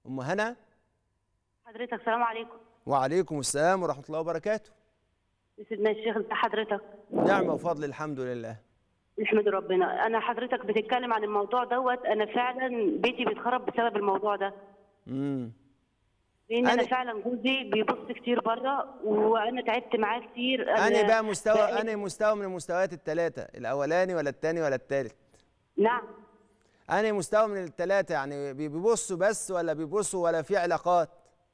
ام هنا حضرتك السلام عليكم وعليكم السلام ورحمه الله وبركاته سيدنا الشيخ انت حضرتك نعمه وفضل الحمد لله نحمد ربنا انا حضرتك بتتكلم عن الموضوع دوت انا فعلا بيتي بيتخرب بسبب الموضوع ده امم لان انا أنا- فعلا جوزي بيبص كتير بره وانا تعبت معاه كتير انا بقى مستوى بقيت- انا مستوى من المستويات الثلاثه الاولاني ولا الثاني ولا الثالث نعم انا مستوى من الثلاثه يعني بي- بيبصوا بس ولا بيبصوا ولا في علاقات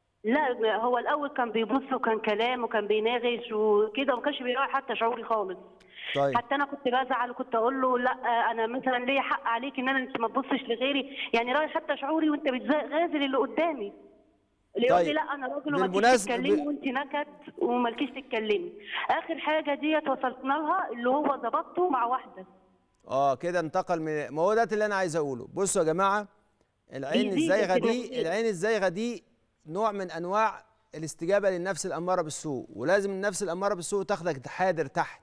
لا هو الاول كان بيبص وكان كلام وكان بيناغش وكده وما كانش بيراعي حتى شعوري خالص طيب حتى انا كنت بزعل وكنت اقول له لا انا مثلا ليا حق عليك ان انا انت ما تبصش لغيري يعني راعي حتى شعوري وانت بتغازل اللي قدامي اللي يقول لي طيب. لا انا راجل ومالكيش بالمناسبة- تتكلمي ب- وانت نكد ومالكيش تتكلمي اخر حاجه ديت وصلتنا لها اللي هو ظبطته مع واحده اه كده انتقل من ما هو ده اللي انا عايز اقوله بصوا يا جماعه العين دي- دي الزايغه بتبقى دي كتير. العين الزايغه دي نوع من انواع الاستجابه للنفس الاماره بالسوء ولازم النفس الاماره بالسوء تاخدك حادر تحت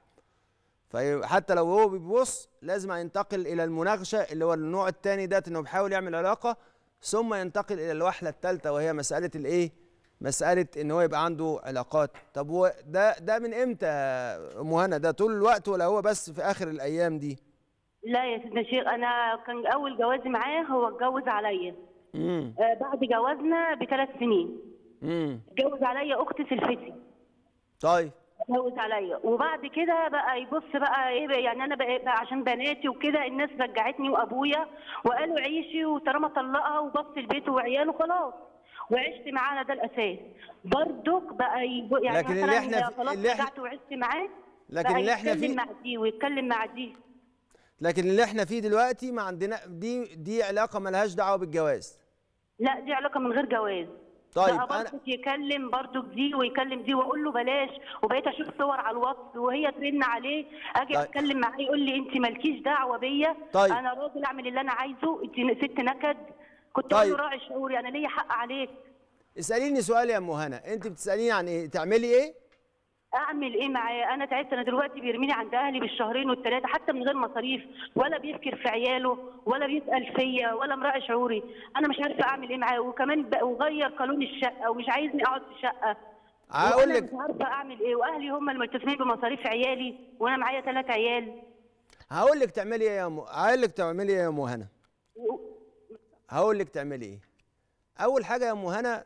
فحتى لو هو بيبص لازم ينتقل الى المناقشه اللي هو النوع الثاني ده انه بيحاول يعمل علاقه ثم ينتقل الى الوحله الثالثه وهي مساله الايه مساله ان هو يبقى عنده علاقات طب هو ده ده من امتى يا ام هنا ده طول الوقت ولا هو بس في اخر الايام دي لا يا سيدنا الشيخ انا كان اول جوازي معاه هو اتجوز عليا امم آه، بعد جوازنا بثلاث سنين امم اتجوز عليا اختي سلفتي طيب اتجوز عليا وبعد كده بقى يبص بقى ايه بقى يعني انا بقى, بقى عشان بناتي وكده الناس رجعتني وابويا وقالوا عيشي وطالما طلقها وبص لبيته وعياله خلاص وعشت معاه على ده الاساس برضك بقى يب... يعني لكن اللي مثلا احنا في- خلاص اللي احنا- رجعت وعشت معاه لكن بقى اللي احنا يتكلم فيه- مع دي ويتكلم مع دي لكن اللي احنا فيه دلوقتي ما عندنا دي دي علاقه ملهاش دعوه بالجواز لا دي علاقه من غير جواز طيب بقى انا برضك يكلم برضك دي ويكلم دي واقول له بلاش وبقيت اشوف صور على الواتس وهي ترن عليه اجي طيب. اتكلم معاه يقول لي انت مالكيش دعوه بيا طيب. انا راجل اعمل اللي انا عايزه انت ست نكد كنت طيب. اقول له راعي شعوري انا ليا حق عليك اساليني سؤال يا ام هنا انت بتساليني عن ايه تعملي ايه اعمل ايه معاه انا تعبت انا دلوقتي بيرميني عند اهلي بالشهرين والثلاثه حتى من غير مصاريف ولا بيفكر في عياله ولا بيسال فيا ولا مراعي شعوري انا مش عارفه اعمل ايه معاه وكمان بقى وغير قانون الشقه ومش عايزني اقعد في شقه هقول وأنا لك مش عارفه اعمل ايه واهلي هم الملتزمين بمصاريف عيالي وانا معايا ثلاث عيال هقول لك تعملي ايه يا ام هقول لك تعملي ايه يا ام هنا و- هقول لك تعملي ايه اول حاجه يا ام هنا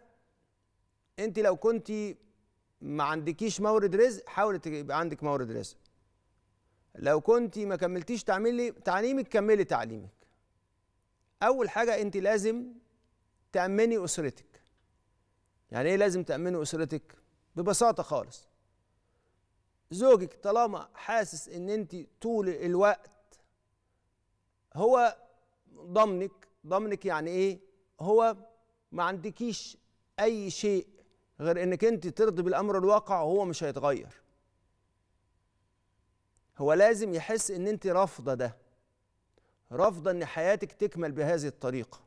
انت لو كنت ما عندكيش مورد رزق حاولي يبقى عندك مورد رزق لو كنت ما كملتيش تعملي تعليمك كملي تعليمك اول حاجه انت لازم تامني اسرتك يعني ايه لازم تامني اسرتك ببساطه خالص زوجك طالما حاسس ان انت طول الوقت هو ضمنك ضمنك يعني ايه هو ما عندكيش اي شيء غير انك انت ترضي بالامر الواقع وهو مش هيتغير هو لازم يحس ان انت رافضه ده رافضه ان حياتك تكمل بهذه الطريقه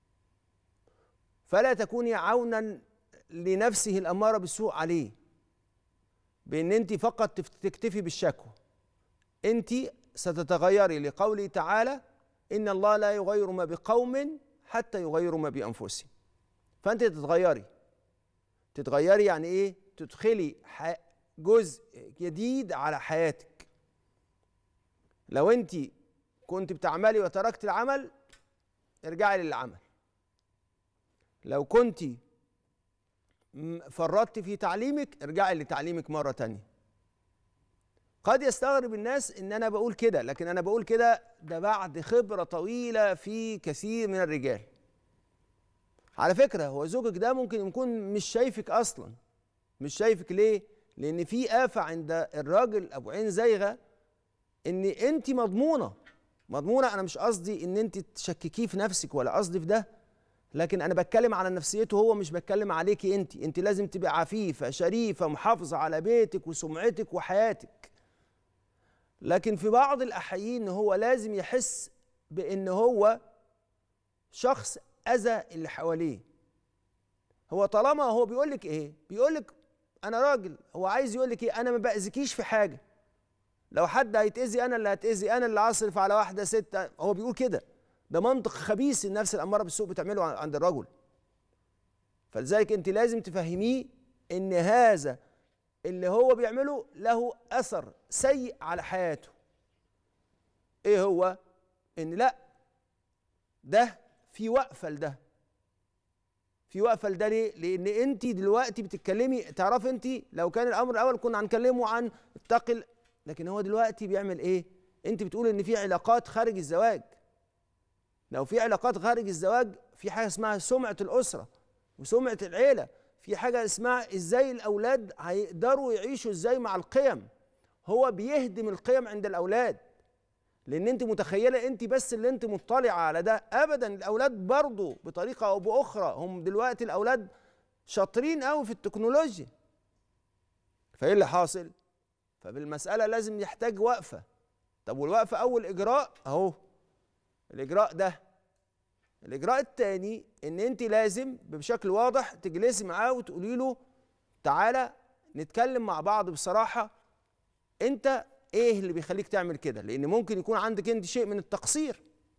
فلا تكوني عونا لنفسه الاماره بالسوء عليه بان انت فقط تف- تكتفي بالشكوى انت ستتغيري لقوله تعالى ان الله لا يغير ما بقوم حتى يغيروا ما بانفسهم فانت تتغيري تتغيري يعني ايه تدخلي ح- جزء جديد على حياتك لو انت كنت بتعملي وتركت العمل ارجعي للعمل لو كنت م- فرطت في تعليمك ارجعي لتعليمك مرة تانية قد يستغرب الناس ان انا بقول كده لكن انا بقول كده ده بعد خبرة طويلة في كثير من الرجال على فكرة هو زوجك ده ممكن يكون مش شايفك اصلا مش شايفك ليه لان في آفة عند الراجل ابو عين زايغة ان انت مضمونة مضمونة انا مش قصدي ان انت تشككيه في نفسك ولا قصدي في ده لكن انا بتكلم على نفسيته هو مش بتكلم عليكي انت انت لازم تبقى عفيفه شريفه محافظه على بيتك وسمعتك وحياتك لكن في بعض الاحيان هو لازم يحس بان هو شخص اذى اللي حواليه هو طالما هو بيقول لك ايه بيقول لك انا راجل هو عايز يقول لك ايه انا ما باذيكيش في حاجه لو حد هيتاذي انا اللي هتاذي انا اللي هصرف على واحده ست هو بيقول كده ده منطق خبيث النفس الاماره بالسوء بتعمله عند الرجل فلذلك انت لازم تفهميه ان هذا اللي هو بيعمله له اثر سيء على حياته ايه هو ان لا ده في وقفه لده في وقفه لده ليه لان انت دلوقتي بتتكلمي تعرفي انت لو كان الامر الاول كنا هنكلمه عن التقل لكن هو دلوقتي بيعمل ايه انت بتقول ان في علاقات خارج الزواج لو في علاقات خارج الزواج في حاجه اسمها سمعه الاسره وسمعه العيله في حاجه اسمها ازاي الاولاد هيقدروا يعيشوا ازاي مع القيم هو بيهدم القيم عند الاولاد لان انت متخيله انت بس اللي انت مطلعه على ده ابدا الاولاد برضه بطريقه او باخرى هم دلوقتي الاولاد شاطرين قوي في التكنولوجيا فايه اللي حاصل فبالمساله لازم يحتاج وقفه طب والوقفه اول اجراء اهو الاجراء ده الاجراء الثاني ان انت لازم بشكل واضح تجلسي معاه وتقولي له تعالى نتكلم مع بعض بصراحه انت ايه اللي بيخليك تعمل كده لان ممكن يكون عندك انت شيء من التقصير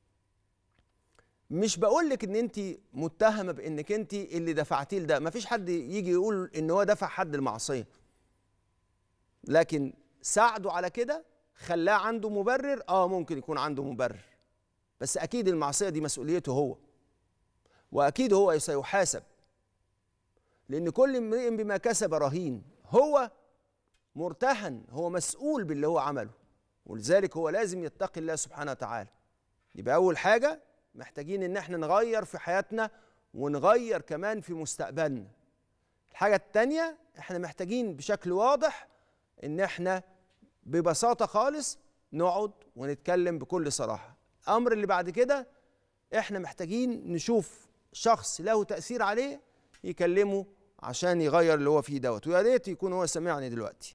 مش بقول لك ان انت متهمه بانك انت اللي دفعتيه لده مفيش حد يجي يقول ان هو دفع حد المعصيه لكن ساعده على كده خلاه عنده مبرر اه ممكن يكون عنده مبرر بس اكيد المعصيه دي مسؤوليته هو واكيد هو سيحاسب لان كل امرئ بما كسب رهين هو مرتهن هو مسؤول باللي هو عمله ولذلك هو لازم يتقي الله سبحانه وتعالى يبقى اول حاجه محتاجين ان احنا نغير في حياتنا ونغير كمان في مستقبلنا الحاجه الثانيه احنا محتاجين بشكل واضح ان احنا ببساطه خالص نقعد ونتكلم بكل صراحه الامر اللي بعد كده احنا محتاجين نشوف شخص له تاثير عليه يكلمه عشان يغير اللي هو فيه دوت ويا ريت يكون هو سامعني دلوقتي